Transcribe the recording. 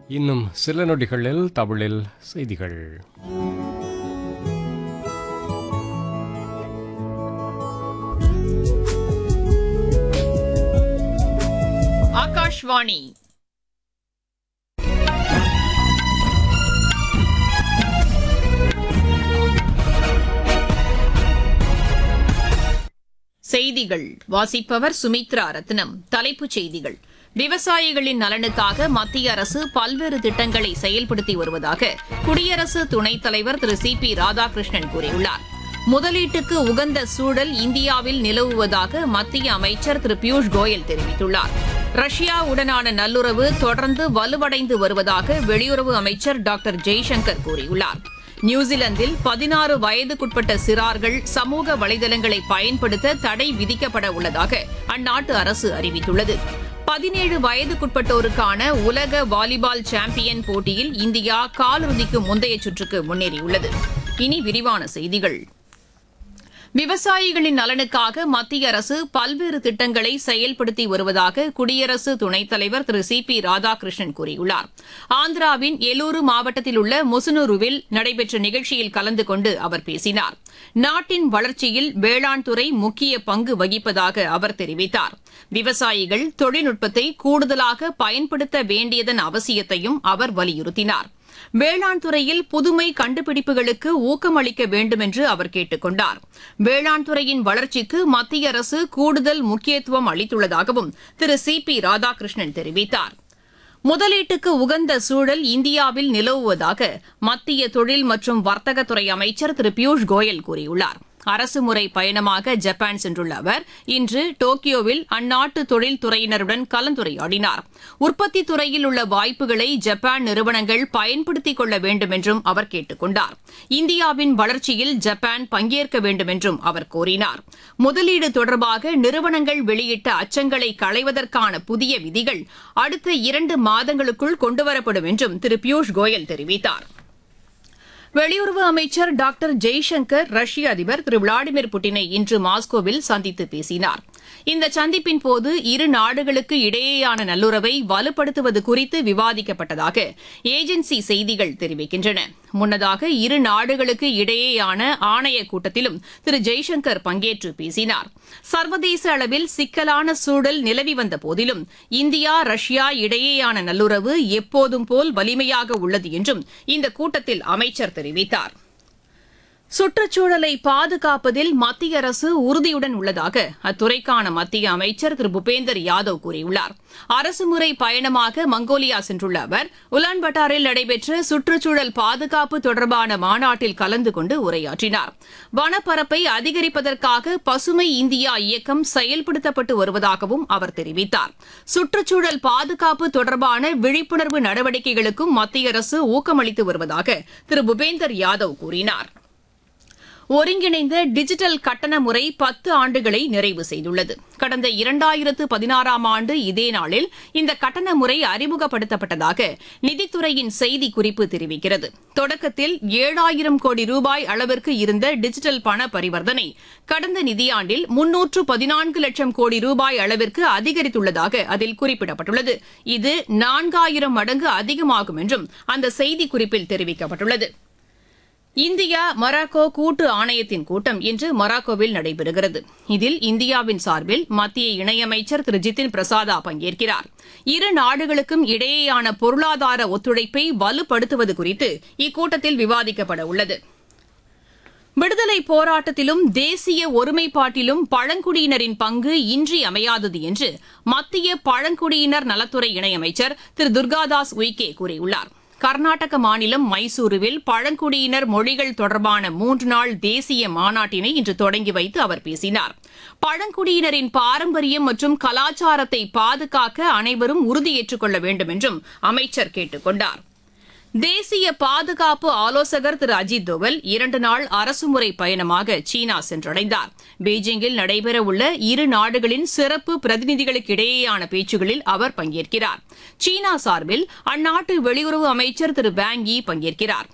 இன்னும் சில நொடிகளில் தமிழில் செய்திகள் ஆகாஷ்வாணி செய்திகள் வாசிப்பவர் சுமித்ரா ரத்னம் தலைப்புச் செய்திகள் விவசாயிகளின் நலனுக்காக மத்திய அரசு பல்வேறு திட்டங்களை செயல்படுத்தி வருவதாக குடியரசு துணைத் தலைவர் திரு சி பி ராதாகிருஷ்ணன் கூறியுள்ளார் முதலீட்டுக்கு உகந்த சூழல் இந்தியாவில் நிலவுவதாக மத்திய அமைச்சர் திரு பியூஷ் கோயல் தெரிவித்துள்ளார் ரஷ்யாவுடனான நல்லுறவு தொடர்ந்து வலுவடைந்து வருவதாக வெளியுறவு அமைச்சர் டாக்டர் ஜெய்சங்கர் கூறியுள்ளார் நியூசிலாந்தில் பதினாறு வயதுக்குட்பட்ட சிறார்கள் சமூக வலைதளங்களை பயன்படுத்த தடை விதிக்கப்பட உள்ளதாக அந்நாட்டு அரசு அறிவித்துள்ளது பதினேழு வயதுக்குட்பட்டோருக்கான உலக வாலிபால் சாம்பியன் போட்டியில் இந்தியா காலிறுதிக்கு முந்தைய சுற்றுக்கு முன்னேறியுள்ளது இனி விரிவான செய்திகள் விவசாயிகளின் நலனுக்காக மத்திய அரசு பல்வேறு திட்டங்களை செயல்படுத்தி வருவதாக குடியரசு துணைத் தலைவர் திரு சி பி ராதாகிருஷ்ணன் கூறியுள்ளார் ஆந்திராவின் எலூரு மாவட்டத்தில் உள்ள முசுனூருவில் நடைபெற்ற நிகழ்ச்சியில் கலந்து கொண்டு அவர் பேசினார் நாட்டின் வளர்ச்சியில் வேளாண் துறை முக்கிய பங்கு வகிப்பதாக அவர் தெரிவித்தார் விவசாயிகள் தொழில்நுட்பத்தை கூடுதலாக பயன்படுத்த வேண்டியதன் அவசியத்தையும் அவர் வலியுறுத்தினார் வேளாண் துறையில் புதுமை கண்டுபிடிப்புகளுக்கு ஊக்கமளிக்க வேண்டும் என்று அவர் கேட்டுக் கொண்டார் வேளாண் துறையின் வளர்ச்சிக்கு மத்திய அரசு கூடுதல் முக்கியத்துவம் அளித்துள்ளதாகவும் திரு சி பி ராதாகிருஷ்ணன் தெரிவித்தார் முதலீட்டுக்கு உகந்த சூழல் இந்தியாவில் நிலவுவதாக மத்திய தொழில் மற்றும் வர்த்தகத்துறை அமைச்சர் திரு பியூஷ் கோயல் கூறியுள்ளார் அரசுமுறை பயணமாக ஜப்பான் சென்றுள்ள அவர் இன்று டோக்கியோவில் அந்நாட்டு தொழில்துறையினருடன் கலந்துரையாடினார் உற்பத்தி துறையில் உள்ள வாய்ப்புகளை ஜப்பான் நிறுவனங்கள் பயன்படுத்திக் கொள்ள வேண்டும் என்றும் அவர் கேட்டுக் கொண்டார் இந்தியாவின் வளர்ச்சியில் ஜப்பான் பங்கேற்க வேண்டும் என்றும் அவர் கோரினார் முதலீடு தொடர்பாக நிறுவனங்கள் வெளியிட்ட அச்சங்களை களைவதற்கான புதிய விதிகள் அடுத்த இரண்டு மாதங்களுக்குள் கொண்டுவரப்படும் என்றும் திரு பியூஷ் கோயல் தெரிவித்தார் வெளியுறவு அமைச்சர் டாக்டர் ஜெய்சங்கர் ரஷ்ய அதிபர் திரு விளாடிமிர் புட்டினை இன்று மாஸ்கோவில் சந்தித்து பேசினார் இந்த சந்திப்பின் போது இரு நாடுகளுக்கு இடையேயான நல்லுறவை வலுப்படுத்துவது குறித்து விவாதிக்கப்பட்டதாக ஏஜென்சி செய்திகள் தெரிவிக்கின்றன முன்னதாக இரு நாடுகளுக்கு இடையேயான ஆணைய கூட்டத்திலும் திரு ஜெய்சங்கர் பங்கேற்று பேசினார் சர்வதேச அளவில் சிக்கலான சூழல் நிலவி வந்த போதிலும் இந்தியா ரஷ்யா இடையேயான நல்லுறவு எப்போதும் போல் வலிமையாக உள்ளது என்றும் இந்த கூட்டத்தில் அமைச்சர் தெரிவித்தார் சுற்றுச்சூழலை பாதுகாப்பதில் மத்திய அரசு உறுதியுடன் உள்ளதாக அத்துறைக்கான மத்திய அமைச்சர் திரு பூபேந்தர் யாதவ் கூறியுள்ளார் அரசுமுறை பயணமாக மங்கோலியா சென்றுள்ள அவர் உலான்பட்டாரில் நடைபெற்ற சுற்றுச்சூழல் பாதுகாப்பு தொடர்பான மாநாட்டில் கலந்து கொண்டு உரையாற்றினார் வனப்பரப்பை அதிகரிப்பதற்காக பசுமை இந்தியா இயக்கம் செயல்படுத்தப்பட்டு வருவதாகவும் அவர் தெரிவித்தார் சுற்றுச்சூழல் பாதுகாப்பு தொடர்பான விழிப்புணர்வு நடவடிக்கைகளுக்கும் மத்திய அரசு ஊக்கமளித்து வருவதாக திரு பூபேந்தர் யாதவ் கூறினார் ஒருங்கிணைந்த டிஜிட்டல் கட்டண முறை பத்து ஆண்டுகளை நிறைவு செய்துள்ளது கடந்த இரண்டாயிரத்து பதினாறாம் ஆண்டு இதே நாளில் இந்த கட்டண முறை அறிமுகப்படுத்தப்பட்டதாக நிதித்துறையின் செய்திக்குறிப்பு தெரிவிக்கிறது தொடக்கத்தில் ஏழாயிரம் கோடி ரூபாய் அளவிற்கு இருந்த டிஜிட்டல் பண பரிவர்த்தனை கடந்த நிதியாண்டில் முன்னூற்று பதினான்கு லட்சம் கோடி ரூபாய் அளவிற்கு அதிகரித்துள்ளதாக அதில் குறிப்பிடப்பட்டுள்ளது இது நான்காயிரம் மடங்கு அதிகமாகும் என்றும் அந்த செய்திக்குறிப்பில் தெரிவிக்கப்பட்டுள்ளது இந்தியா மொராக்கோ கூட்டு ஆணையத்தின் கூட்டம் இன்று மொராக்கோவில் நடைபெறுகிறது இதில் இந்தியாவின் சார்பில் மத்திய இணையமைச்சர் திரு ஜிதின் பிரசாதா பங்கேற்கிறார் இரு நாடுகளுக்கும் இடையேயான பொருளாதார ஒத்துழைப்பை வலுப்படுத்துவது குறித்து இக்கூட்டத்தில் விவாதிக்கப்பட உள்ளது விடுதலை போராட்டத்திலும் தேசிய ஒருமைப்பாட்டிலும் பழங்குடியினரின் பங்கு இன்றியமையாதது என்று மத்திய பழங்குடியினர் நலத்துறை இணையமைச்சர் திரு துர்காதாஸ் உய்கே கூறியுள்ளார் கர்நாடக மாநிலம் மைசூருவில் பழங்குடியினர் மொழிகள் தொடர்பான மூன்று நாள் தேசிய மாநாட்டினை இன்று தொடங்கி வைத்து அவர் பேசினார் பழங்குடியினரின் பாரம்பரியம் மற்றும் கலாச்சாரத்தை பாதுகாக்க அனைவரும் உறுதியேற்றுக் கொள்ள வேண்டும் என்றும் அமைச்சர் கேட்டுக் கொண்டார் தேசிய பாதுகாப்பு ஆலோசகர் திரு அஜித் தோவல் இரண்டு நாள் அரசுமுறை பயணமாக சீனா சென்றடைந்தார் பெய்ஜிங்கில் நடைபெறவுள்ள இரு நாடுகளின் சிறப்பு பிரதிநிதிகளுக்கு இடையேயான பேச்சுகளில் அவர் பங்கேற்கிறார் சீனா சார்பில் அந்நாட்டு வெளியுறவு அமைச்சர் திரு வாங் யி பங்கேற்கிறார்